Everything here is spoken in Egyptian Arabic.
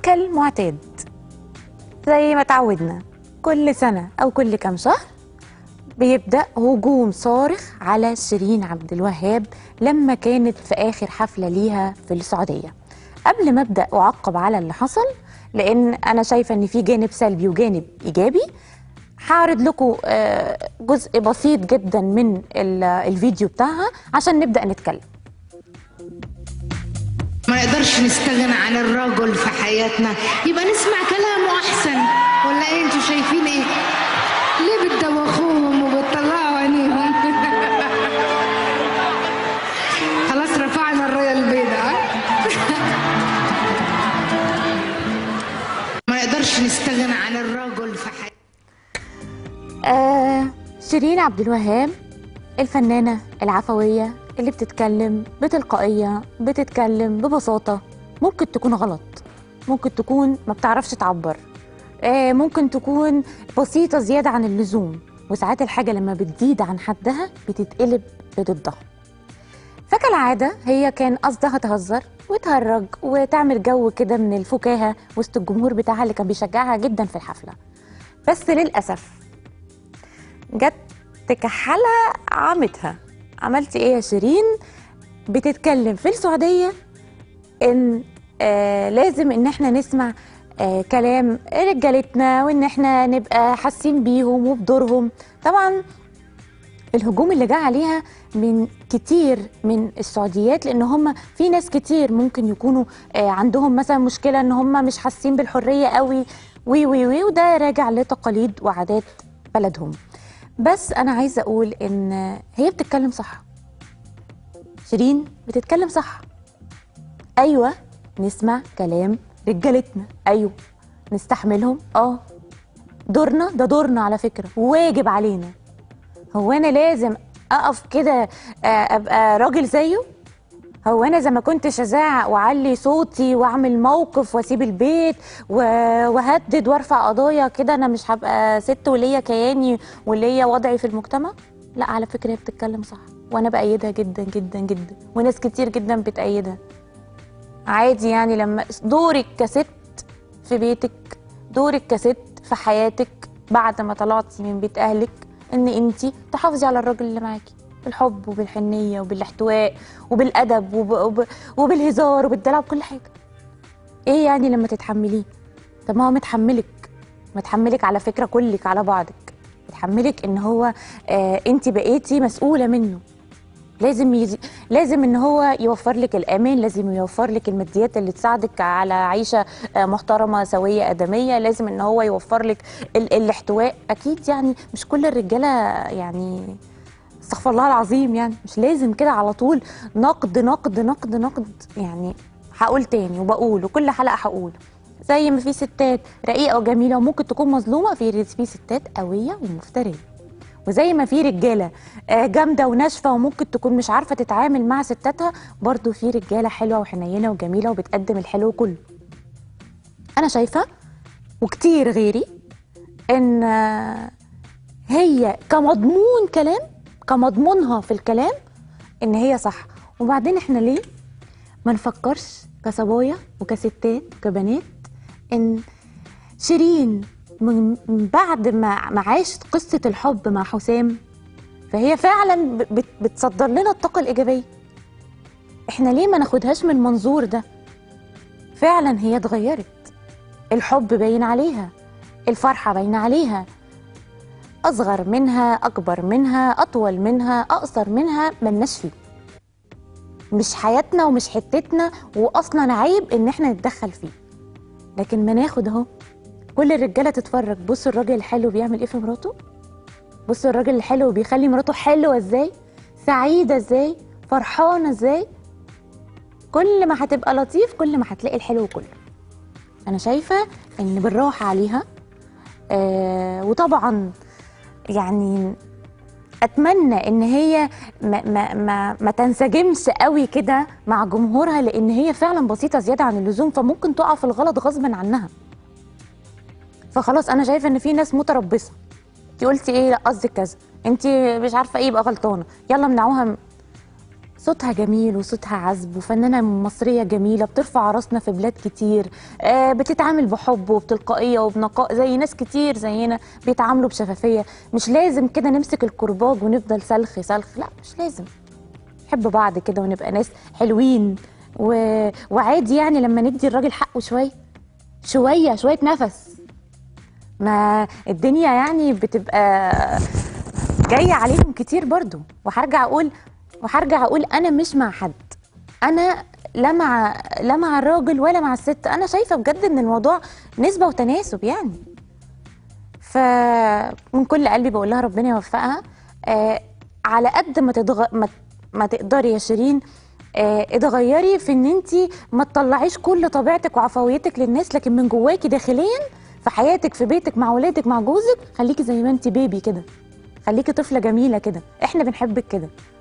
كالمعتاد زي ما تعودنا كل سنة أو كل كام شهر بيبدأ هجوم صارخ على شيرين عبد الوهاب لما كانت في آخر حفلة ليها في السعودية قبل ما أبدأ أعقب على اللي حصل لأن أنا شايفة إن في جانب سلبي وجانب إيجابي هعرض لكم آه، جزء بسيط جدا من ال- الفيديو بتاعها عشان نبدأ نتكلم ما نقدرش نستغنى عن الرجل في حياتنا يبقى نسمع كلامه احسن ولا ايه انتوا شايفين ايه ليه بتدوخوهم وبتطلعوا عينيهم خلاص رفعنا الرايه البيضاء ما نقدرش نستغنى عن الرجل في حياتنا آه شيرين عبد الوهاب الفنانة العفوية اللي بتتكلم بتلقائية بتتكلم ببساطة ممكن تكون غلط ممكن تكون ما بتعرفش تعبر آه ممكن تكون بسيطة زيادة عن اللزوم وساعات الحاجة لما بتزيد عن حدها بتتقلب لضدها فكالعادة هي كان قصدها تهزر وتهرج وتعمل جو كده من الفكاهة وسط الجمهور بتاعها اللي كان بيشجعها جدا في الحفلة بس للأسف جت تكحلها عمتها عملتي ايه يا شيرين بتتكلم في السعودية ان آه لازم ان احنا نسمع آه كلام رجالتنا وان احنا نبقى حاسين بيهم وبدورهم طبعا الهجوم اللي جه عليها من كتير من السعوديات لان هم في ناس كتير ممكن يكونوا آه، عندهم مثلا مشكله ان هم مش حاسين بالحريه قوي وي وي وي وده راجع لتقاليد وعادات بلدهم بس انا عايزه اقول ان هي بتتكلم صح شيرين بتتكلم صح ايوه نسمع كلام رجالتنا ايوه نستحملهم اه دورنا ده دورنا على فكره واجب علينا هو انا لازم اقف كده آه، ابقى راجل زيه هو انا زي ما كنتش ازعق واعلي صوتي واعمل موقف واسيب البيت و- وهدد وارفع قضايا كده انا مش هبقى ست وليا كياني وليا وضعي في المجتمع لا على فكره هي بتتكلم صح وانا بايدها جدا جدا جدا وناس كتير جدا بتأيدها عادي يعني لما دورك كست في بيتك دورك كست في حياتك بعد ما طلعتي من بيت اهلك ان انت تحافظي على الراجل اللي معاكي بالحب وبالحنيه وبالاحتواء وبالادب وب... وب... وبالهزار وبالدلع وكل حاجه ايه يعني لما تتحمليه طب ما هو متحملك متحملك على فكره كلك على بعضك متحملك ان هو آه انت بقيتي مسؤوله منه لازم يزي... لازم ان هو يوفر لك الامان لازم يوفر لك الماديات اللي تساعدك على عيشه آه، محترمه سويه ادميه لازم ان هو يوفر لك ال... الاحتواء اكيد يعني مش كل الرجاله يعني استغفر الله العظيم يعني مش لازم كده على طول نقد نقد نقد نقد يعني هقول تاني وبقول وكل حلقه هقول زي ما في ستات رقيقه وجميله وممكن تكون مظلومه في في ستات قويه ومفتريه وزي ما في رجاله آه، جامده وناشفه وممكن تكون مش عارفه تتعامل مع ستاتها برضو في رجاله حلوه وحنينه وجميله وبتقدم الحلو كله انا شايفه وكتير غيري ان آه، هي كمضمون كلام كمضمونها في الكلام ان هي صح وبعدين احنا ليه ما نفكرش كصبايا وكستات وكبنات ان شيرين من من بعد ما ما عاشت قصه الحب مع حسام فهي فعلا ب- بت- بتصدر لنا الطاقه الايجابيه احنا ليه ما ناخدهاش من المنظور ده فعلا هي اتغيرت الحب باين عليها الفرحه باينه عليها اصغر منها اكبر منها اطول منها اقصر منها ملناش فيه مش حياتنا ومش حتتنا واصلا عيب ان احنا نتدخل فيه لكن ما ناخد اهو كل الرجاله تتفرج بصوا الراجل الحلو بيعمل ايه في مراته بصوا الراجل الحلو بيخلي مراته حلوه ازاي سعيده ازاي فرحانه ازاي كل ما هتبقى لطيف كل ما هتلاقي الحلو كله انا شايفه ان بالراحه عليها آه وطبعا يعني اتمنى ان هي ما, ما, ما, ما تنسجمش قوي كده مع جمهورها لان هي فعلا بسيطه زياده عن اللزوم فممكن تقع في الغلط غصبا عنها فخلاص انا شايفه ان في ناس متربصه انت قلتي ايه لا قصدك كذا انت مش عارفه ايه يبقى غلطانه يلا امنعوها م- صوتها جميل وصوتها عذب وفنانة مصرية جميلة بترفع راسنا في بلاد كتير آه، بتتعامل بحب وبتلقائية وبنقاء زي ناس كتير زينا بيتعاملوا بشفافية مش لازم كده نمسك الكرباج ونفضل سلخ سلخ لا مش لازم نحب بعض كده ونبقى ناس حلوين و... وعادي يعني لما ندي الراجل حقه شوية شوية شوية نفس ما الدنيا يعني بتبقى جاية عليهم كتير برضو وهرجع اقول وهرجع اقول انا مش مع حد انا لا مع لا مع الراجل ولا مع الست انا شايفه بجد ان الموضوع نسبه وتناسب يعني فمن كل قلبي بقول لها ربنا يوفقها آه على قد ما تدغ... ما... ما تقدري يا شيرين آه اتغيري في ان انت ما تطلعيش كل طبيعتك وعفويتك للناس لكن من جواكي داخليا في حياتك في بيتك مع ولادك مع جوزك خليكي زي ما انت بيبي كده خليكي طفله جميله كده احنا بنحبك كده